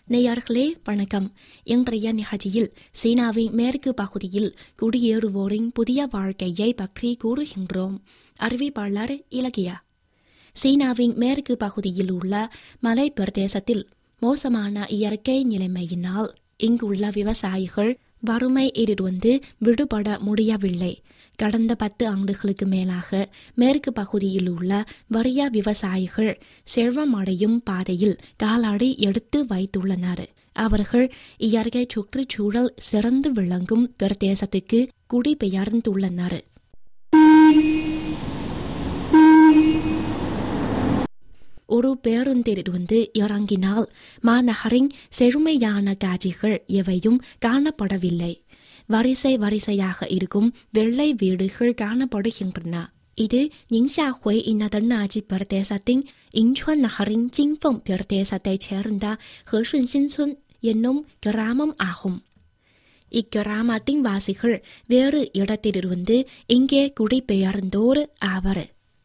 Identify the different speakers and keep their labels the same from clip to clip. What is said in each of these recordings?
Speaker 1: நேயர்களே வணக்கம் இன்றைய நிகழ்ச்சியில் சீனாவின் மேற்கு பகுதியில் குடியேறுவோரின் புதிய வாழ்க்கையை பற்றி கூறுகின்றோம் அறிவிப்பாளர் இலக்கியா சீனாவின் மேற்கு பகுதியில் உள்ள மலை பிரதேசத்தில் மோசமான இயற்கை நிலைமையினால் இங்குள்ள விவசாயிகள் வறுமையிலிருந்து விடுபட முடியவில்லை கடந்த பத்து ஆண்டுகளுக்கு மேலாக மேற்கு பகுதியில் உள்ள வறிய விவசாயிகள் செல்வமடையும் பாதையில் காலாடி எடுத்து வைத்துள்ளனர் அவர்கள் இயற்கை சுற்றுச்சூழல் சிறந்து விளங்கும் பிரதேசத்துக்கு குடிபெயர்ந்துள்ளனர் ஒரு பேருந்திலிருந்து இறங்கினால் மாநகரின் செழுமையான காட்சிகள் எவையும் காணப்படவில்லை வரிசை வரிசையாக இருக்கும் வெள்ளை வீடுகள் காணப்படுகின்றன இது நிங்ஷாஹுய் இனதன்னாட்சி பிரதேசத்தின் இன்சுவன் நகரின் ஜிங்ஃபங் பிரதேசத்தைச் சேர்ந்த ஹெஷுன் சின்சுன் என்னும் கிராமம் ஆகும் இக்கிராமத்தின் வாசிகள் வேறு இடத்திலிருந்து இங்கே குடிபெயர்ந்தோர் ஆவர்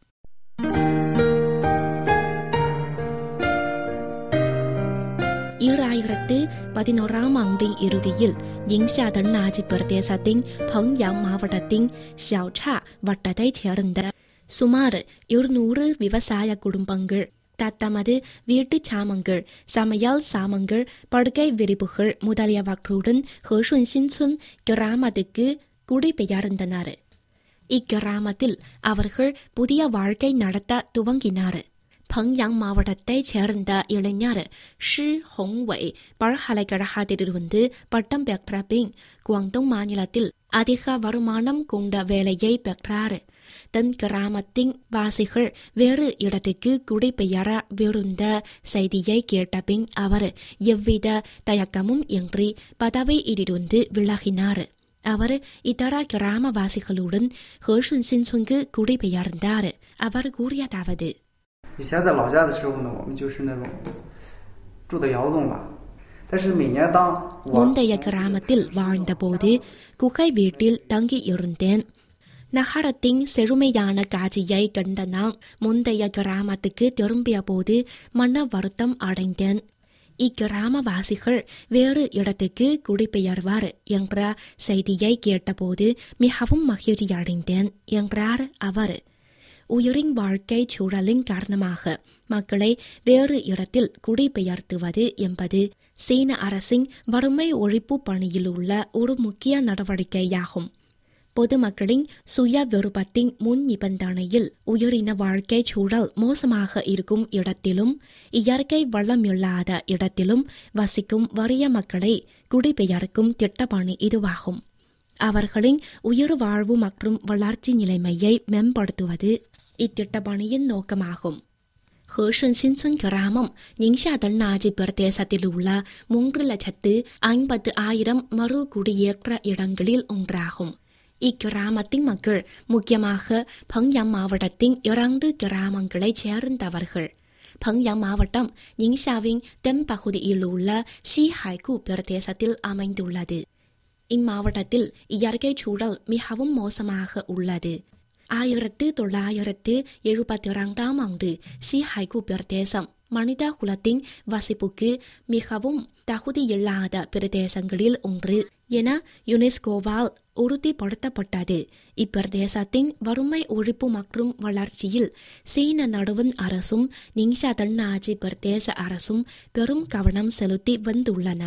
Speaker 1: ஈராயிரத்து பதினோராம் ஆண்டின் இறுதியில் இங்ஷா தன்னாட்சி பிரதேசத்தின் பங்யாங் மாவட்டத்தின் ஷியாவ்சா வட்டத்தைச் சேர்ந்த சுமார் இருநூறு விவசாய குடும்பங்கள் தத்தமது வீட்டு சாமங்கள் சமையல் சாமங்கள் படுக்கை விரிப்புகள் முதலியவற்றுடன் ஹேஷுன் சின்சுன் கிராமத்துக்கு குடிபெயர்ந்தனர் இக்கிராமத்தில் அவர்கள் புதிய வாழ்க்கை நடத்த துவங்கினார் பங்யாங் மாவட்டத்தைச் சேர்ந்த இளைஞர் ஷி ஹொங்வை பல்கலைக்கழகத்திலிருந்து பட்டம் பெற்ற பின் குவாங்டோங் மாநிலத்தில் அதிக வருமானம் கொண்ட வேலையை பெற்றார் தன் கிராமத்தின் வாசிகள் வேறு இடத்துக்கு குடிபெயர விருந்த செய்தியை கேட்ட பின் அவர் எவ்வித தயக்கமும் இன்றி பதவியிலிருந்து விலகினார் அவர் இதர கிராமவாசிகளுடன் ஹேஷன் சின்சுங்கு குடிபெயர்ந்தார் அவர் கூறியதாவது
Speaker 2: 以前在老家的时候呢，我们就是那种住的窑洞吧。但是每年当我
Speaker 1: முந்தைய கிராமத்தில் வாழ்ந்தபோது குகை வீட்டில் தங்கியிருந்தேன் நகரத்தின் செழுமையான காட்சியை கண்ட நான் முந்தைய கிராமத்துக்கு திரும்பிய போது மன வருத்தம் அடைந்தேன் இக்கிராமவாசிகள் வேறு இடத்துக்கு குடிபெயர்வார் என்ற செய்தியை கேட்டபோது மிகவும் மகிழ்ச்சியடைந்தேன் என்றார் அவர் உயிரின் வாழ்க்கை சூழலின் காரணமாக மக்களை வேறு இடத்தில் குடிபெயர்த்துவது என்பது சீன அரசின் வறுமை ஒழிப்பு பணியில் உள்ள ஒரு முக்கிய நடவடிக்கையாகும் பொதுமக்களின் சுய விருப்பத்தின் முன் நிபந்தனையில் உயிரின வாழ்க்கை சூழல் மோசமாக இருக்கும் இடத்திலும் இயற்கை வளமில்லாத இடத்திலும் வசிக்கும் வறிய மக்களை குடிபெயர்க்கும் திட்டப்பணி இதுவாகும் அவர்களின் உயிர் வாழ்வு மற்றும் வளர்ச்சி நிலைமையை மேம்படுத்துவது இத்திட்டப்பணியின் நோக்கமாகும் ஹேஷன் சின்சுன் கிராமம் நிங்ஷா தன்னாட்சி பிரதேசத்தில் உள்ள மூன்று லட்சத்து ஐம்பத்து ஆயிரம் மறு குடியேற்ற இடங்களில் ஒன்றாகும் இக்கிராமத்தின் மக்கள் முக்கியமாக பங்யாங் மாவட்டத்தின் இரண்டு கிராமங்களைச் சேர்ந்தவர்கள் பங்யாங் மாவட்டம் நிங்ஷாவின் தென்பகுதியில் உள்ள ஷிஹைகு பிரதேசத்தில் அமைந்துள்ளது இம்மாவட்டத்தில் இயற்கை சூழல் மிகவும் மோசமாக உள்ளது ஆயிரத்து தொள்ளாயிரத்து எழுபத்தி இரண்டாம் ஆண்டு ஷிஹைகு பிரதேசம் மனித குலத்தின் வசிப்புக்கு மிகவும் தகுதியில்லாத பிரதேசங்களில் ஒன்று என யுனெஸ்கோவால் உறுதிப்படுத்தப்பட்டது இப்பிரதேசத்தின் வறுமை ஒழிப்பு மற்றும் வளர்ச்சியில் சீன நடுவன் அரசும் நிங்ஷா தன்னாட்சி பிரதேச அரசும் பெரும் கவனம் செலுத்தி வந்துள்ளன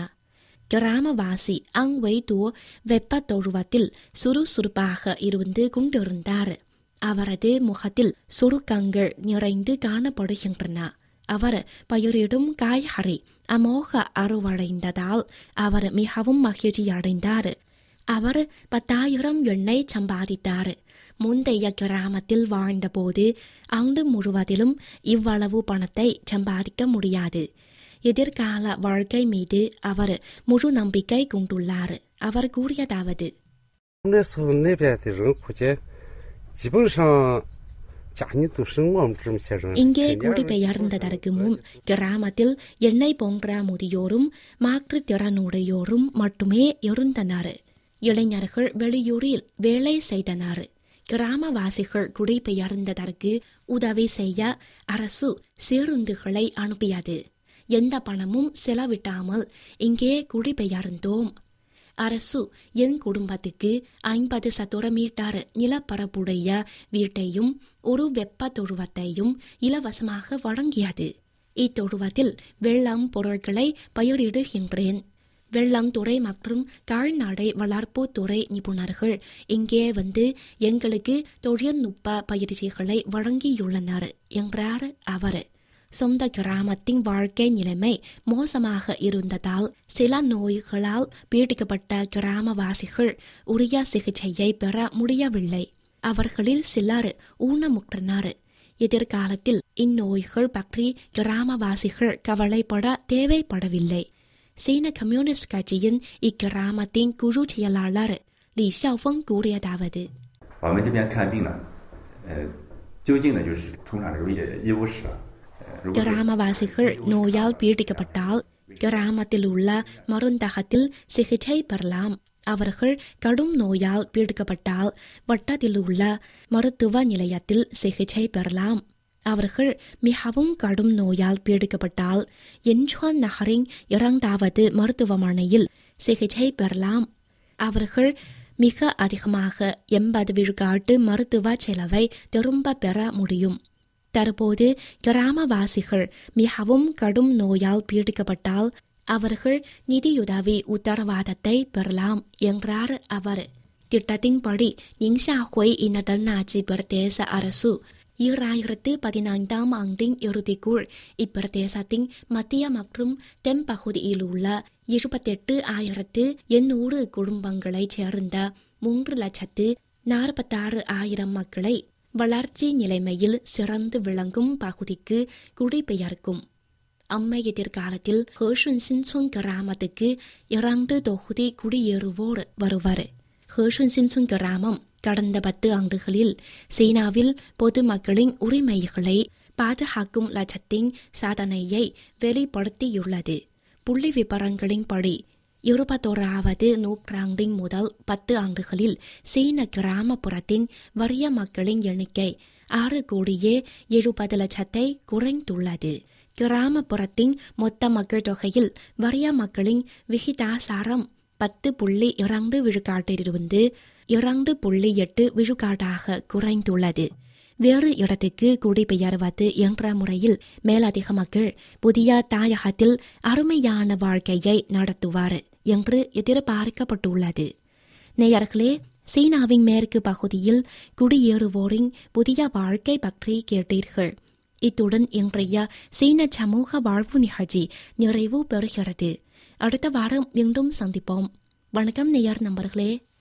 Speaker 1: கிராமவாசி அங் வைதோ வெப்ப தொழுவத்தில் சுறுசுறுப்பாக இருந்து கொண்டிருந்தார் அவரது முகத்தில் சுருக்கங்கள் நிறைந்து காணப்படுகின்றன அவர் பயிரிடும் காய்கறி அமோக அறுவடைந்ததால் அவர் மிகவும் மகிழ்ச்சியடைந்தார் அவர் பத்தாயிரம் எண்ணெய் சம்பாதித்தார் முந்தைய கிராமத்தில் வாழ்ந்தபோது ஆண்டு முழுவதிலும் இவ்வளவு பணத்தை சம்பாதிக்க முடியாது எதிர்கால வாழ்க்கை மீது அவர் முழு நம்பிக்கை கொண்டுள்ளார் அவர் கூறியதாவது
Speaker 3: 我们那时候那边的人估计基本上家里都是我们这么些人。
Speaker 1: இங்கே
Speaker 3: 成年人
Speaker 1: குடிபெயர்ந்ததற்கு முன் கிராமத்தில் எண்ணெய் போன்ற முதியோரும் மாற்றுத்திறனுடையோரும் மட்டுமே இருந்தனர் இளைஞர்கள் வெளியூரில் வேலை செய்தனர் கிராமவாசிகள் குடிபெயர்ந்ததற்கு உதவி செய்ய அரசு பேருந்துகளை அனுப்பியது எந்த பணமும் செலவிட்டாமல் இங்கே குடிபெயர்ந்தோம் அரசு என் குடும்பத்துக்கு ஐம்பது சதுர மீட்டர் நிலப்பரப்புடைய வீட்டையும் ஒரு வெப்ப தொழுவத்தையும் இலவசமாக வழங்கியது இத்தொழுவத்தில் வெள்ளம் பொருட்களை பயிரிடுகின்றேன் வெள்ளம்துறை மற்றும் கால்நடை வளர்ப்பு துறை நிபுணர்கள் இங்கே வந்து எங்களுக்கு தொழில்நுட்ப பயிற்சிகளை வழங்கியுள்ளனர் என்றார் அவர் சொந்த கிராமத்தின் வாழ்க்கை நிலைமை மோசமாக இருந்ததால் சில நோய்களால் பீடிக்கப்பட்ட கிராமவாசிகள் உரிய சிகிச்சையை பெற முடியவில்லை அவர்களில் சிலர் ஊனமுற்றனர் எதிர்காலத்தில் இந்நோய்கள் பற்றி கிராமவாசிகள் கவலைப்பட தேவைப்படவில்லை சீன கம்யூனிஸ்ட் கட்சியின் இக்கிராமத்தின் குழு செயலாளர் லி xiaofeng கூறியதாவது
Speaker 4: 我们这边看病呢，呃，就近的就是通常这个医医务室了。呃，如果是
Speaker 1: கிராமவாசிகள் நோயால் பீடிக்கப்பட்டால் கிராமத்தில் உள்ள மருந்தகத்தில் சிகிச்சை பெறலாம் அவர்கள் கடும் நோயால் பீடிக்கப்பட்டால் வட்டத்தில் உள்ள மருத்துவ நிலையத்தில் சிகிச்சை பெறலாம் அவர்கள் மிகவும் கடும் நோயால் பீடிக்கப்பட்டால் என்ஜுவான் நகரின் இரண்டாவது மருத்துவமனையில் சிகிச்சை பெறலாம் அவர்கள் மிக அதிகமாக எண்பது விழுக்காட்டு மருத்துவ செலவை திரும்ப பெற முடியும் தற்போது கிராமவாசிகள் மிகவும் கடும் நோயால் பீடிக்கப்பட்டால் அவர்கள் நிதியுதவி உத்தரவாதத்தை பெறலாம் என்றார் அவர் திட்டத்தின்படி நிங்ஷாஹுய் இன தன்னாட்சி பிரதேச அரசு ஈராயிரத்து பதினைந்தாம் ஆண்டின் இறுதிக்குள் இப்பிரதேசத்தின் மத்திய மற்றும் தென் பகுதியில் உள்ள இருபத்தெட்டு ஆயிரத்து எண்ணூறு குடும்பங்களைச் சேர்ந்த மூன்று லட்சத்து நாற்பத்தாறு ஆயிரம் மக்களை வளர்ச்சி நிலைமையில் சிறந்து விளங்கும் பகுதிக்கு குடிபெயர்க்கும் அம்மை எதிர்காலத்தில் ஹேஷுன் சின்சுன் கிராமத்துக்கு இரண்டு தொகுதி குடியேறுவோர் வருவர் ஹேஷுன் சின்சுன் கிராமம் கடந்த பத்து ஆண்டுகளில் சீனாவில் பொதுமக்களின் உரிமைகளை பாதுகாக்கும் லட்சத்தின் சாதனையை வெளிப்படுத்தியுள்ளது புள்ளி விவரங்களின்படி இருபத்தோராவது நூற்றாண்டின் முதல் பத்து ஆண்டுகளில் சீன கிராமப்புறத்தின் வறிய மக்களின் எண்ணிக்கை ஆறு கோடியே எழுபது லட்சத்தை குறைந்துள்ளது கிராமப்புறத்தின் மொத்த மக்கள் தொகையில் வறிய மக்களின் விகிதாசாரம் பத்து புள்ளி இரண்டு விழுக்காட்டிலிருந்து இரண்டு புள்ளி எட்டு விழுக்காட்டாக குறைந்துள்ளது வேறு இடத்துக்கு குடிபெயர்வது என்ற முறையில் மேலதிக மக்கள் புதிய தாயகத்தில் அருமையான வாழ்க்கையை நடத்துவார் என்று எதிர்பார்க்கப்பட்டுள்ளது நேயர்களே சீனாவின் மேற்கு பகுதியில் குடியேறுவோரின் புதிய வாழ்க்கை பற்றி கேட்டீர்கள் இத்துடன் இன்றைய சீன சமூக வாழ்வு நிகழ்ச்சி நிறைவு பெறுகிறது அடுத்த வாரம் மீண்டும் சந்திப்போம் வணக்கம் நேயர் நண்பர்களே